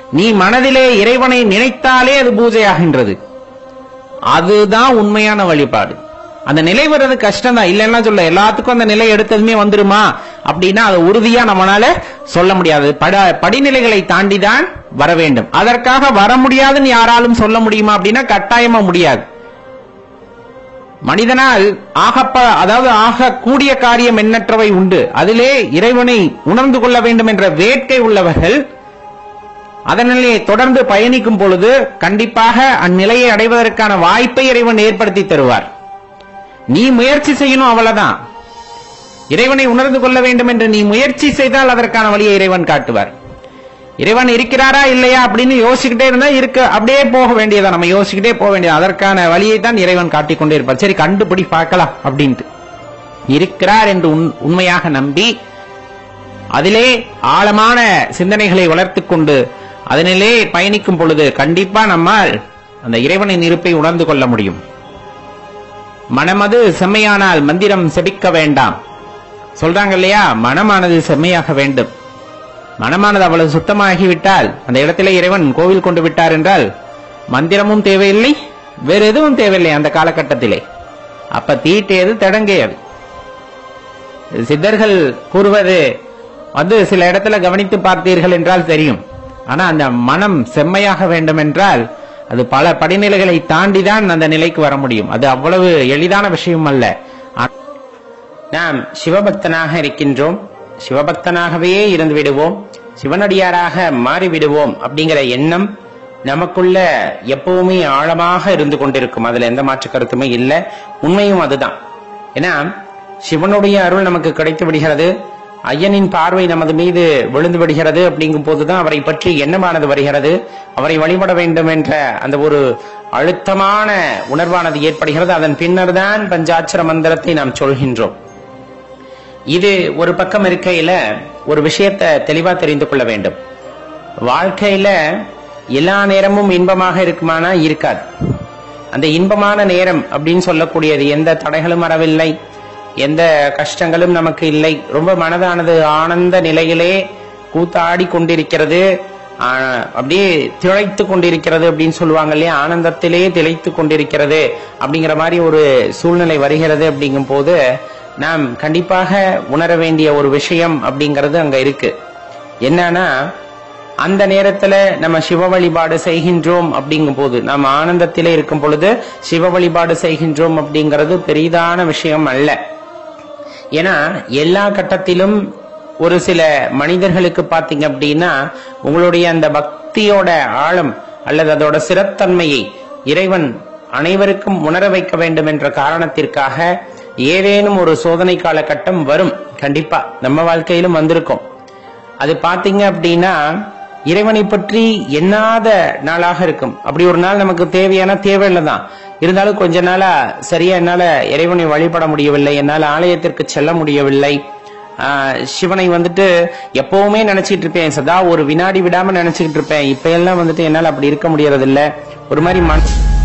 நீ மனதிலே இறைவனை நினைத்தாலே அது பூஜையாகின்றது அதுதான் உண்மையான வழிபாடு அந்த நிலை வர்றது கஷ்டம் தான் இல்லைன்னா சொல்ல எல்லாத்துக்கும் அந்த நிலை எடுத்ததுமே வந்துருமா அப்படின்னா அது உறுதியா நம்மளால சொல்ல முடியாது பட படிநிலைகளை தாண்டி தான் வர வேண்டும் அதற்காக வர முடியாதுன்னு யாராலும் சொல்ல முடியுமா அப்படின்னா கட்டாயமா முடியாது மனிதனால் ஆகப்ப அதாவது ஆக கூடிய காரியம் எண்ணற்றவை உண்டு அதிலே இறைவனை உணர்ந்து கொள்ள வேண்டும் என்ற வேட்கை உள்ளவர்கள் அதனிலே தொடர்ந்து பயணிக்கும் பொழுது கண்டிப்பாக அந்நிலையை அடைவதற்கான வாய்ப்பை இறைவன் ஏற்படுத்தி தருவார் நீ முயற்சி செய்யணும் அவ்வளவுதான் இறைவனை உணர்ந்து கொள்ள வேண்டும் என்று நீ முயற்சி செய்தால் அதற்கான வழியை இறைவன் காட்டுவார் இறைவன் இருக்கிறாரா இல்லையா அப்படின்னு யோசிச்சுக்கிட்டே இருந்தா இருக்க அப்படியே போக வேண்டியதா நம்ம யோசிச்சுக்கிட்டே போக வேண்டியது அதற்கான வழியை தான் இறைவன் காட்டிக் கொண்டே இருப்பார் சரி கண்டுபிடி பார்க்கலாம் அப்படின்ட்டு இருக்கிறார் என்று உண்- உண்மையாக நம்பி அதிலே ஆழமான சிந்தனைகளை வளர்த்துக் கொண்டு அதனிலே பயணிக்கும் பொழுது கண்டிப்பா நம்மால் அந்த இறைவனின் இருப்பை உணர்ந்து கொள்ள முடியும் மனமது செம்மையானால் மந்திரம் செபிக்க வேண்டாம் சொல்றாங்க இல்லையா மனமானது செம்மையாக வேண்டும் மனமானது அவ்வளவு சுத்தமாகிவிட்டால் அந்த இடத்திலே இறைவன் கோவில் கொண்டு விட்டார் என்றால் மந்திரமும் தேவையில்லை வேறு எதுவும் தேவையில்லை அந்த காலகட்டத்திலே அப்ப தீட்டியது தடங்கியது சித்தர்கள் கூறுவது வந்து சில இடத்துல கவனித்து பார்த்தீர்கள் என்றால் தெரியும் ஆனா அந்த மனம் செம்மையாக வேண்டும் என்றால் அது பல படிநிலைகளை தாண்டி தான் அந்த நிலைக்கு வர முடியும் அது அவ்வளவு எளிதான விஷயம் அல்ல ஆ- நாம் சிவபக்தனாக இருக்கின்றோம் சிவபக்தனாகவே இருந்து விடுவோம் சிவனடியாராக மாறி விடுவோம் அப்படிங்கிற எண்ணம் நமக்குள்ள எப்பவுமே ஆழமாக இருந்து கொண்டிருக்கும் அதுல எந்த மாற்று கருத்துமே இல்லை உண்மையும் அதுதான் ஏன்னா சிவனுடைய அருள் நமக்கு கிடைத்து விடுகிறது ஐயனின் பார்வை நமது மீது விழுந்து விடுகிறது அப்படிங்கும் போதுதான் அவரை பற்றி எண்ணமானது வருகிறது அவரை வழிபட வேண்டும் என்ற அந்த ஒரு அழுத்தமான உணர்வானது ஏற்படுகிறது அதன் பின்னர் தான் பஞ்சாட்சர மந்திரத்தை நாம் சொல்கின்றோம் இது ஒரு பக்கம் இருக்கையில ஒரு விஷயத்தை தெளிவா தெரிந்து கொள்ள வேண்டும் வாழ்க்கையில எல்லா நேரமும் இன்பமாக இருக்குமானா இருக்காது அந்த இன்பமான நேரம் அப்படின்னு சொல்லக்கூடியது எந்த தடைகளும் வரவில்லை எந்த கஷ்டங்களும் நமக்கு இல்லை ரொம்ப மனதானது ஆனந்த நிலையிலே கூத்தாடி கொண்டிருக்கிறது ஆ, அப்படியே திளைத்து கொண்டிருக்கிறது அப்படின்னு சொல்லுவாங்க இல்லையா ஆனந்தத்திலே திளைத்து கொண்டிருக்கிறது அப்படிங்கிற மாதிரி ஒரு சூழ்நிலை வருகிறது அப்படிங்கும் போது நாம் கண்டிப்பாக உணர வேண்டிய ஒரு விஷயம் அப்படிங்கிறது அங்க இருக்கு என்னன்னா அந்த நேரத்துல நம்ம சிவ வழிபாடு செய்கின்றோம் அப்படிங்கும் போது நாம் ஆனந்தத்திலே இருக்கும் பொழுது சிவ வழிபாடு செய்கின்றோம் அப்படிங்கிறது பெரிதான விஷயம் அல்ல ஏன்னா எல்லா கட்டத்திலும் ஒரு சில மனிதர்களுக்கு பாத்தீங்க அப்படின்னா உங்களுடைய அந்த பக்தியோட ஆழம் அல்லது அதோட சிறத்தன்மையை இறைவன் அனைவருக்கும் உணர வைக்க வேண்டும் என்ற காரணத்திற்காக ஏதேனும் ஒரு சோதனை காலகட்டம் வரும் கண்டிப்பா நம்ம வாழ்க்கையிலும் வந்திருக்கும் அது பாத்தீங்க அப்படின்னா இறைவனை பற்றி எண்ணாத நாளாக இருக்கும் அப்படி ஒரு நாள் நமக்கு தேவையான தேவையில்லை தான் இருந்தாலும் கொஞ்ச நாளா சரியா என்னால இறைவனை வழிபட முடியவில்லை என்னால் ஆலயத்திற்கு செல்ல முடியவில்லை ஆஹ் சிவனை வந்துட்டு எப்பவுமே நினைச்சிட்டு இருப்பேன் சதா ஒரு வினாடி விடாம நினைச்சுக்கிட்டு இருப்பேன் இப்ப எல்லாம் வந்துட்டு என்னால அப்படி இருக்க முடியறதில்ல ஒரு மாதிரி மன